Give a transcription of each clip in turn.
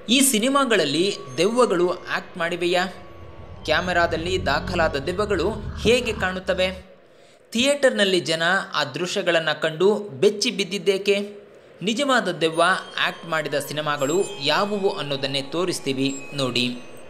ಈ ಸಿನಿಮಾಗಳಲ್ಲಿ ದೆವ್ವಗಳು ಆಕ್ಟ್ ಮಾಡಿವೆಯಾ ಕ್ಯಾಮೆರಾದಲ್ಲಿ ದಾಖಲಾದ ದೆವ್ವಗಳು ಹೇಗೆ ಕಾಣುತ್ತವೆ ಥಿಯೇಟರ್ನಲ್ಲಿ ಜನ ಆ ದೃಶ್ಯಗಳನ್ನು ಕಂಡು ಬೆಚ್ಚಿ ಬಿದ್ದಿದ್ದೇಕೆ ನಿಜವಾದ ದೆವ್ವ ಆಕ್ಟ್ ಮಾಡಿದ ಸಿನಿಮಾಗಳು ಯಾವುವು ಅನ್ನೋದನ್ನೇ ತೋರಿಸ್ತೀವಿ ನೋಡಿ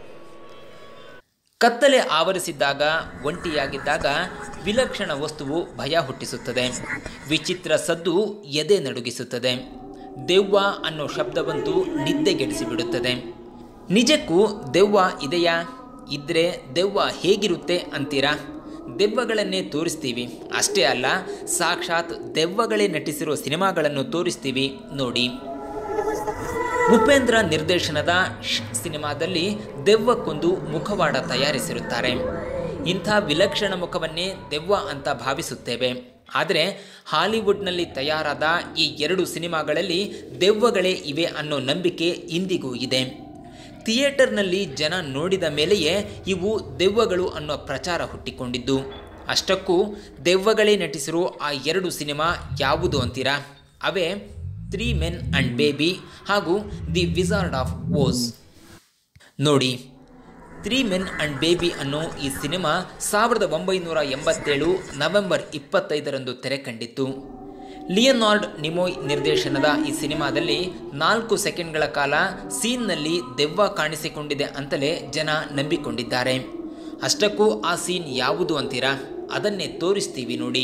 ಕತ್ತಲೆ ಆವರಿಸಿದ್ದಾಗ ಒಂಟಿಯಾಗಿದ್ದಾಗ ವಿಲಕ್ಷಣ ವಸ್ತುವು ಭಯ ಹುಟ್ಟಿಸುತ್ತದೆ ವಿಚಿತ್ರ ಸದ್ದು ಎದೆ ನಡುಗಿಸುತ್ತದೆ ದೆವ್ವ ಅನ್ನೋ ಶಬ್ದವಂತೂ ನಿದ್ದೆಗೆಡಿಸಿಬಿಡುತ್ತದೆ ನಿಜಕ್ಕೂ ದೆವ್ವ ಇದೆಯಾ ಇದ್ರೆ ದೆವ್ವ ಹೇಗಿರುತ್ತೆ ಅಂತೀರಾ ದೆವ್ವಗಳನ್ನೇ ತೋರಿಸ್ತೀವಿ ಅಷ್ಟೇ ಅಲ್ಲ ಸಾಕ್ಷಾತ್ ದೆವ್ವಗಳೇ ನಟಿಸಿರೋ ಸಿನಿಮಾಗಳನ್ನು ತೋರಿಸ್ತೀವಿ ನೋಡಿ ಉಪೇಂದ್ರ ನಿರ್ದೇಶನದ ಶ್ ಸಿನಿಮಾದಲ್ಲಿ ದೆವ್ವಕ್ಕೊಂದು ಮುಖವಾಡ ತಯಾರಿಸಿರುತ್ತಾರೆ ಇಂಥ ವಿಲಕ್ಷಣ ಮುಖವನ್ನೇ ದೆವ್ವ ಅಂತ ಭಾವಿಸುತ್ತೇವೆ ಆದರೆ ಹಾಲಿವುಡ್ನಲ್ಲಿ ತಯಾರಾದ ಈ ಎರಡು ಸಿನಿಮಾಗಳಲ್ಲಿ ದೆವ್ವಗಳೇ ಇವೆ ಅನ್ನೋ ನಂಬಿಕೆ ಇಂದಿಗೂ ಇದೆ ಥಿಯೇಟರ್ನಲ್ಲಿ ಜನ ನೋಡಿದ ಮೇಲೆಯೇ ಇವು ದೆವ್ವಗಳು ಅನ್ನೋ ಪ್ರಚಾರ ಹುಟ್ಟಿಕೊಂಡಿದ್ದು ಅಷ್ಟಕ್ಕೂ ದೆವ್ವಗಳೇ ನಟಿಸಿರೋ ಆ ಎರಡು ಸಿನಿಮಾ ಯಾವುದು ಅಂತೀರಾ ಅವೇ ತ್ರೀ ಮೆನ್ ಆ್ಯಂಡ್ ಬೇಬಿ ಹಾಗೂ ದಿ ವಿಸಾರ್ಡ್ ಆಫ್ ಓಸ್ ನೋಡಿ ತ್ರೀ ಮೆನ್ ಆ್ಯಂಡ್ ಬೇಬಿ ಅನ್ನೋ ಈ ಸಿನಿಮಾ ಸಾವಿರದ ಒಂಬೈನೂರ ಎಂಬತ್ತೇಳು ನವೆಂಬರ್ ಇಪ್ಪತ್ತೈದರಂದು ತೆರೆ ಕಂಡಿತ್ತು ಲಿಯನಾರ್ಡ್ ನಿಮೋಯ್ ನಿರ್ದೇಶನದ ಈ ಸಿನಿಮಾದಲ್ಲಿ ನಾಲ್ಕು ಸೆಕೆಂಡ್ಗಳ ಕಾಲ ಸೀನ್ನಲ್ಲಿ ದೆವ್ವ ಕಾಣಿಸಿಕೊಂಡಿದೆ ಅಂತಲೇ ಜನ ನಂಬಿಕೊಂಡಿದ್ದಾರೆ ಅಷ್ಟಕ್ಕೂ ಆ ಸೀನ್ ಯಾವುದು ಅಂತೀರಾ ಅದನ್ನೇ ತೋರಿಸ್ತೀವಿ ನೋಡಿ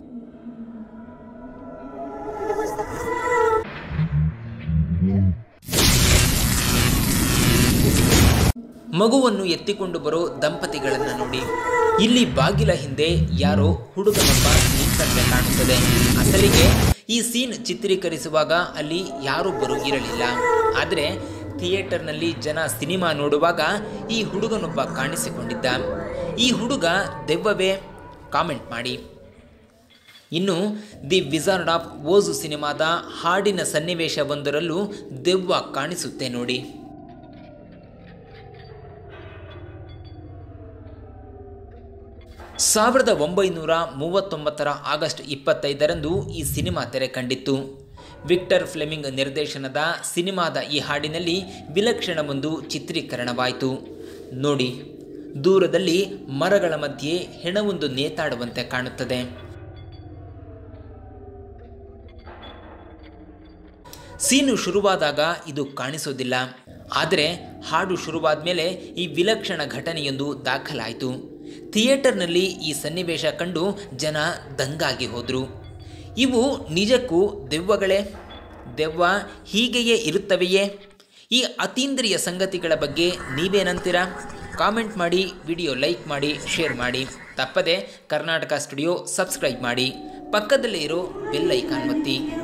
ಮಗುವನ್ನು ಎತ್ತಿಕೊಂಡು ಬರೋ ದಂಪತಿಗಳನ್ನು ನೋಡಿ ಇಲ್ಲಿ ಬಾಗಿಲ ಹಿಂದೆ ಯಾರೋ ಹುಡುಗನೊಬ್ಬ ನಿಂತಂತೆ ಕಾಣುತ್ತದೆ ಅಸಲಿಗೆ ಈ ಸೀನ್ ಚಿತ್ರೀಕರಿಸುವಾಗ ಅಲ್ಲಿ ಯಾರೊಬ್ಬರು ಇರಲಿಲ್ಲ ಆದರೆ ಥಿಯೇಟರ್ನಲ್ಲಿ ಜನ ಸಿನಿಮಾ ನೋಡುವಾಗ ಈ ಹುಡುಗನೊಬ್ಬ ಕಾಣಿಸಿಕೊಂಡಿದ್ದ ಈ ಹುಡುಗ ದೆವ್ವವೇ ಕಾಮೆಂಟ್ ಮಾಡಿ ಇನ್ನು ದಿ ವಿಸಾರ್ಡ್ ಆಫ್ ಓಜು ಸಿನಿಮಾದ ಹಾಡಿನ ಸನ್ನಿವೇಶವೊಂದರಲ್ಲೂ ದೆವ್ವ ಕಾಣಿಸುತ್ತೆ ನೋಡಿ ಸಾವಿರದ ಒಂಬೈನೂರ ಮೂವತ್ತೊಂಬತ್ತರ ಆಗಸ್ಟ್ ಇಪ್ಪತ್ತೈದರಂದು ಈ ಸಿನಿಮಾ ತೆರೆ ಕಂಡಿತ್ತು ವಿಕ್ಟರ್ ಫ್ಲೆಮಿಂಗ್ ನಿರ್ದೇಶನದ ಸಿನಿಮಾದ ಈ ಹಾಡಿನಲ್ಲಿ ವಿಲಕ್ಷಣವೊಂದು ಚಿತ್ರೀಕರಣವಾಯಿತು ನೋಡಿ ದೂರದಲ್ಲಿ ಮರಗಳ ಮಧ್ಯೆ ಹೆಣವೊಂದು ನೇತಾಡುವಂತೆ ಕಾಣುತ್ತದೆ ಸೀನು ಶುರುವಾದಾಗ ಇದು ಕಾಣಿಸೋದಿಲ್ಲ ಆದರೆ ಹಾಡು ಶುರುವಾದ ಮೇಲೆ ಈ ವಿಲಕ್ಷಣ ಘಟನೆಯೊಂದು ದಾಖಲಾಯಿತು ಥಿಯೇಟರ್ನಲ್ಲಿ ಈ ಸನ್ನಿವೇಶ ಕಂಡು ಜನ ದಂಗಾಗಿ ಹೋದರು ಇವು ನಿಜಕ್ಕೂ ದೆವ್ವಗಳೇ ದೆವ್ವ ಹೀಗೆಯೇ ಇರುತ್ತವೆಯೇ ಈ ಅತೀಂದ್ರಿಯ ಸಂಗತಿಗಳ ಬಗ್ಗೆ ನೀವೇನಂತೀರಾ ಕಾಮೆಂಟ್ ಮಾಡಿ ವಿಡಿಯೋ ಲೈಕ್ ಮಾಡಿ ಶೇರ್ ಮಾಡಿ ತಪ್ಪದೆ ಕರ್ನಾಟಕ ಸ್ಟುಡಿಯೋ ಸಬ್ಸ್ಕ್ರೈಬ್ ಮಾಡಿ ಪಕ್ಕದಲ್ಲೇ ಇರೋ ಬೆಲ್ ಐಕಾನ್ ಒತ್ತಿ